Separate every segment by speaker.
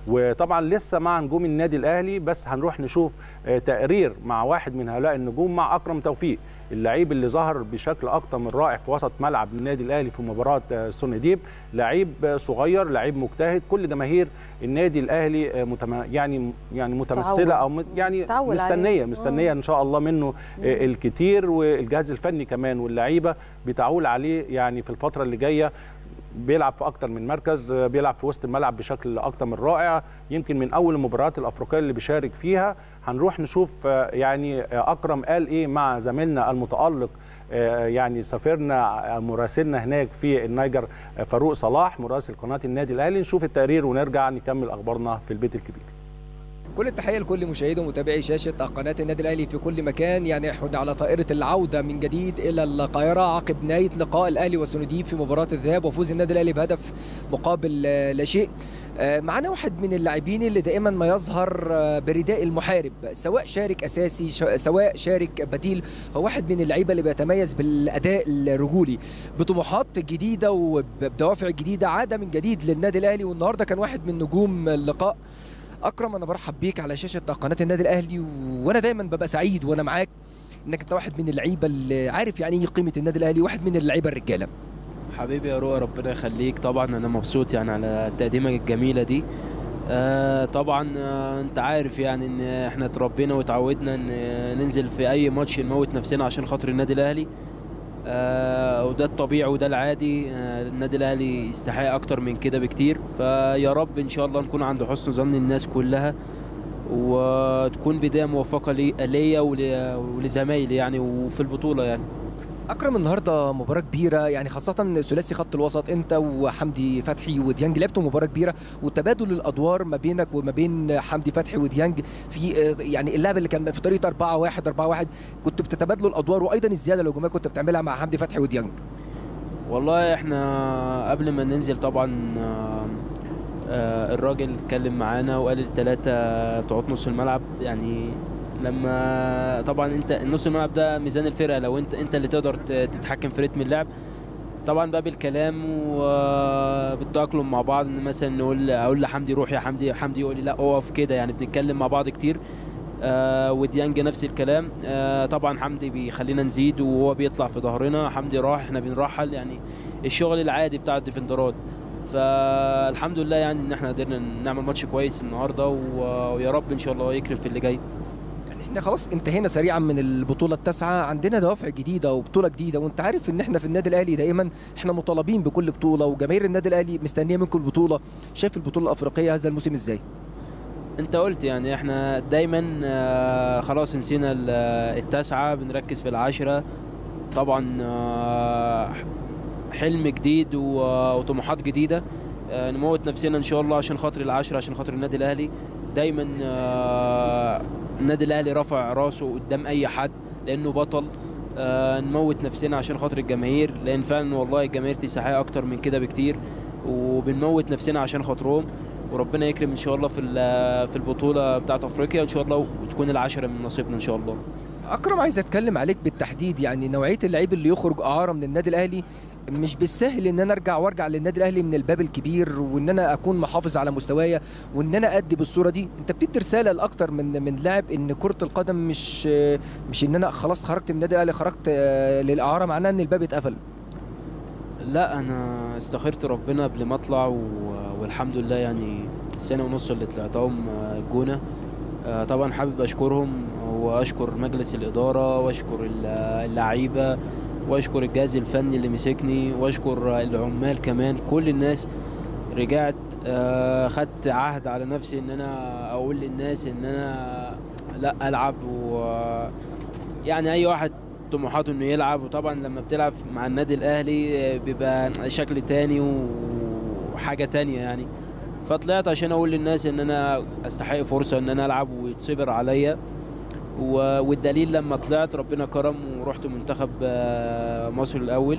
Speaker 1: وطبعا لسه مع نجوم النادي الاهلي بس هنروح نشوف تقرير مع واحد من هؤلاء النجوم مع اكرم توفيق اللعيب اللي ظهر بشكل اكتر من رائع في وسط ملعب النادي الاهلي في مباراه سونديب لعيب صغير لعيب مجتهد كل جماهير النادي الاهلي متم... يعني يعني متمثله او يعني مستنيه مستنيه ان شاء الله منه الكتير والجهاز الفني كمان واللعيبه بتعول عليه يعني في الفتره اللي جايه بيلعب في اكتر من مركز بيلعب في وسط الملعب بشكل اكتر من رائع يمكن من اول المباريات الافريقيه اللي بيشارك فيها هنروح نشوف يعني اكرم قال ايه مع زميلنا المتالق يعني سافرنا مراسلنا هناك في النيجر فاروق صلاح مراسل قناه النادي الاهلي نشوف التقرير ونرجع نكمل اخبارنا في البيت الكبير
Speaker 2: كل التحيه لكل مشاهدي ومتابعي شاشه قناه النادي الاهلي في كل مكان يعني احنا على طائره العوده من جديد الى القاهره عقب نهايه لقاء الاهلي وسنديب في مباراه الذهاب وفوز النادي الاهلي بهدف مقابل لا شيء معنا واحد من اللاعبين اللي دائما ما يظهر برداء المحارب سواء شارك اساسي سواء شارك بديل هو واحد من اللعيبه اللي بيتميز بالاداء الرجولي بطموحات جديده وبدوافع جديده عاد من جديد للنادي الاهلي والنهارده كان واحد من نجوم اللقاء اكرم انا برحب بيك على شاشه قناه النادي الاهلي و... وانا دايما ببقى سعيد وانا معاك انك انت واحد من اللعيبه اللي عارف يعني ايه قيمه النادي الاهلي واحد من اللعيبه الرجاله
Speaker 3: حبيبي يا روى ربنا يخليك طبعا انا مبسوط يعني على التقديمه الجميله دي آه طبعا آه انت عارف يعني ان احنا اتربينا وتعودنا ان ننزل في اي ماتش نموت نفسنا عشان خاطر النادي الاهلي آه وده الطبيعي وده العادي آه النادي الاهلي يستحق اكتر من كده بكتير فيا رب ان شاء الله نكون عند حسن ظن الناس كلها وتكون بدايه موفقه ليا ولزمايلي يعني وفي البطوله يعني
Speaker 2: اكرم النهارده مباراه كبيره يعني خاصه ثلاثي خط الوسط انت وحمدي فتحي وديانج لعبتوا مباراه كبيره وتبادل الادوار ما بينك وما بين حمدي فتحي وديانج في يعني اللعب اللي كان في طريقه 4 1 4 1 كنت بتتبادلوا الادوار وايضا الزياده الهجوميه كنت بتعملها مع حمدي فتحي وديانج
Speaker 3: والله احنا قبل ما ننزل طبعا الراجل اتكلم معانا وقال الثلاثه بتوع نص الملعب يعني لما طبعا انت نص الملعب ده ميزان الفرقه لو انت انت اللي تقدر تتحكم في رتم اللعب طبعا بقى بالكلام وبالتاقلم مع بعض ان مثلا نقول اقول لحمدي روح يا حمدي حمدي يقول لي لا اقف كده يعني بنتكلم مع بعض كتير آه وديانج نفس الكلام آه طبعا حمدي بيخلينا نزيد وهو بيطلع في ظهرنا حمدي راح احنا بنرحل يعني الشغل العادي بتاع الديفندرات فالحمد لله يعني ان احنا قدرنا نعمل ماتش كويس النهارده ويا رب ان شاء الله يكرم في اللي جاي
Speaker 2: احنا خلاص انتهينا سريعا من البطوله التاسعه عندنا دوافع جديده وبطوله جديده وانت عارف ان احنا في النادي الاهلي دائما احنا مطالبين بكل بطوله وجماهير النادي الاهلي مستنيه من كل بطوله شايف البطوله الافريقيه هذا الموسم ازاي
Speaker 3: انت قلت يعني احنا دايما آه خلاص نسينا التاسعه بنركز في العاشره طبعا آه حلم جديد وطموحات جديده آه نموت نفسنا ان شاء الله عشان خاطر العاشره عشان خاطر النادي الاهلي دايما النادي الاهلي رفع راسه قدام اي حد لانه بطل آه نموت نفسنا عشان خاطر الجماهير لان فعلا والله الجماهير تستحق اكتر من كده بكتير وبنموت نفسنا عشان خاطرهم وربنا يكرم ان شاء الله في في البطوله بتاعه افريقيا ان شاء الله وتكون العشره من نصيبنا ان شاء الله
Speaker 2: اكرم عايز اتكلم عليك بالتحديد يعني نوعيه اللعيب اللي يخرج اعاره من النادي الاهلي مش بالسهل ان انا ارجع وارجع للنادي الاهلي من الباب الكبير وان انا اكون محافظ على مستوايا وان انا ادي بالصوره دي انت بتدي رساله لاكتر من من لاعب ان كره القدم مش مش ان انا خلاص خرجت من النادي الاهلي خرجت للاعاره معناه ان الباب اتقفل
Speaker 3: لا انا استخرت ربنا قبل ما اطلع والحمد لله يعني السنه ونص اللي طلعتهم الجونه طبعا حابب اشكرهم واشكر مجلس الاداره واشكر اللعيبه واشكر الجهاز الفني اللي مسكني واشكر العمال كمان كل الناس رجعت خدت عهد على نفسي ان انا اقول للناس ان انا لا العب و يعني اي واحد طموحاته انه يلعب وطبعا لما بتلعب مع النادي الاهلي بيبقى شكل تاني وحاجه تانية يعني فطلعت عشان اقول للناس ان انا استحق فرصه ان انا العب ويتصبر عليا والدليل لما طلعت ربنا كرم ورحت منتخب مصر الاول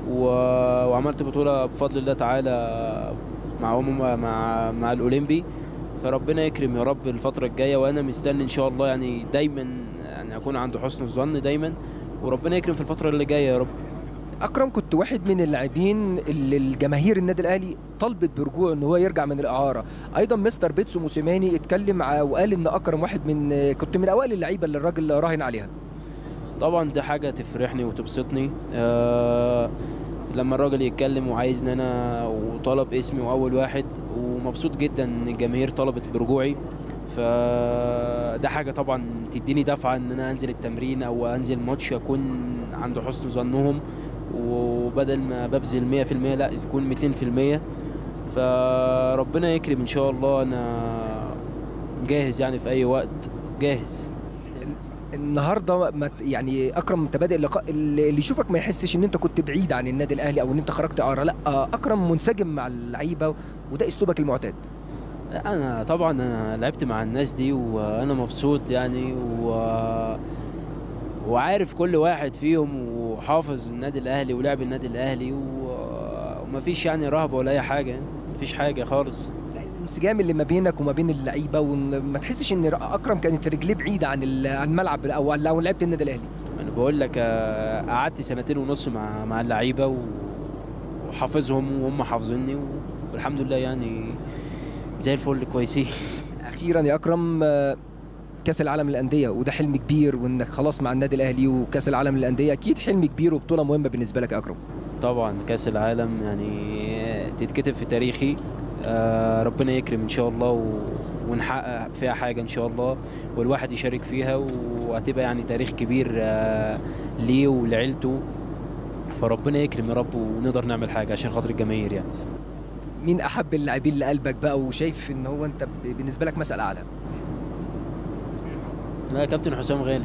Speaker 3: وعملت بطوله بفضل الله تعالى مع مع مع الاولمبي فربنا يكرم يا رب الفتره الجايه وانا مستني ان شاء الله يعني دايما يعني اكون عند حسن الظن دايما وربنا يكرم في الفتره اللي جايه يا رب
Speaker 2: اكرم كنت واحد من اللاعبين اللي الجماهير النادي الاهلي طلبت برجوعه ان هو يرجع من الاعاره ايضا مستر بيتسو موسيماني اتكلم ع- وقال ان اكرم واحد من كنت من اوائل اللعيبه اللي الراجل راهن عليها
Speaker 3: طبعا دي حاجة تفرحني وتبسطني آه لما الراجل يتكلم وعايزني انا وطلب اسمي واول واحد ومبسوط جدا ان الجماهير طلبت برجوعي فده حاجة طبعا تديني دفعة ان انا انزل التمرين او انزل ماتش اكون عند حسن ظنهم وبدل ما ببذل 100% لا تكون 200% فربنا يكرم ان شاء الله انا جاهز يعني في اي وقت جاهز
Speaker 2: النهارده ما ت- يعني اكرم انت بادئ اللقاء اللي اللي يشوفك ما يحسش ان انت كنت بعيد عن النادي الاهلي او ان انت خرجت اعاره لا آه، اكرم منسجم مع اللعيبه وده اسلوبك المعتاد
Speaker 3: لا انا طبعا انا لعبت مع الناس دي وانا مبسوط يعني و... وعارف كل واحد فيهم وحافظ النادي الاهلي ولعب النادي الاهلي و... ومفيش يعني رهبه ولا اي حاجه مفيش حاجه خالص
Speaker 2: لا، الانسجام اللي ما بينك وما بين اللعيبه وما تحسش ان اكرم كانت رجليه بعيده عن ال- عن الملعب او لو لعبت النادي الاهلي
Speaker 3: انا بقول لك آه، قعدت سنتين ونص مع مع اللعيبه و... وحافظهم وهم حافظيني و... والحمد لله يعني زي الفل كويسين
Speaker 2: اخيرا يا اكرم آه، كاس العالم للانديه وده حلم كبير وانك خلاص مع النادي الاهلي وكاس العالم للانديه اكيد حلم كبير وبطوله مهمه بالنسبه لك يا اكرم
Speaker 3: طبعا كاس العالم يعني تتكتب في تاريخي آه، ربنا يكرم ان شاء الله و... ونحقق فيها حاجه ان شاء الله والواحد يشارك فيها وهتبقى يعني تاريخ كبير آه، ليه ولعيلته فربنا يكرم يا رب ونقدر نعمل حاجه عشان خاطر الجماهير يعني
Speaker 2: مين احب اللاعبين لقلبك بقى وشايف ان هو انت ب- بالنسبه لك مثل اعلى
Speaker 3: لا كابتن حسام غالي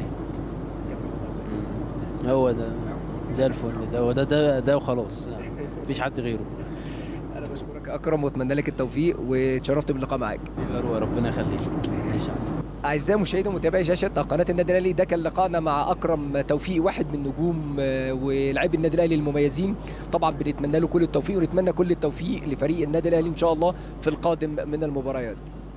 Speaker 3: مم. هو ده زي الفل ده هو ده ده, ده وخلاص يعني مفيش حد غيره
Speaker 2: انا بشكرك يا اكرم واتمنى لك التوفيق واتشرفت باللقاء معاك
Speaker 3: يبقى ربنا يخليك ماشي يا عم.
Speaker 2: اعزائي مشاهدي ومتابعي شاشه قناه النادي الاهلي ده كان لقائنا مع اكرم توفيق واحد من نجوم آه، ولاعبي النادي الاهلي المميزين طبعا بنتمنى له كل التوفيق ونتمنى كل التوفيق لفريق النادي الاهلي ان شاء الله في القادم من المباريات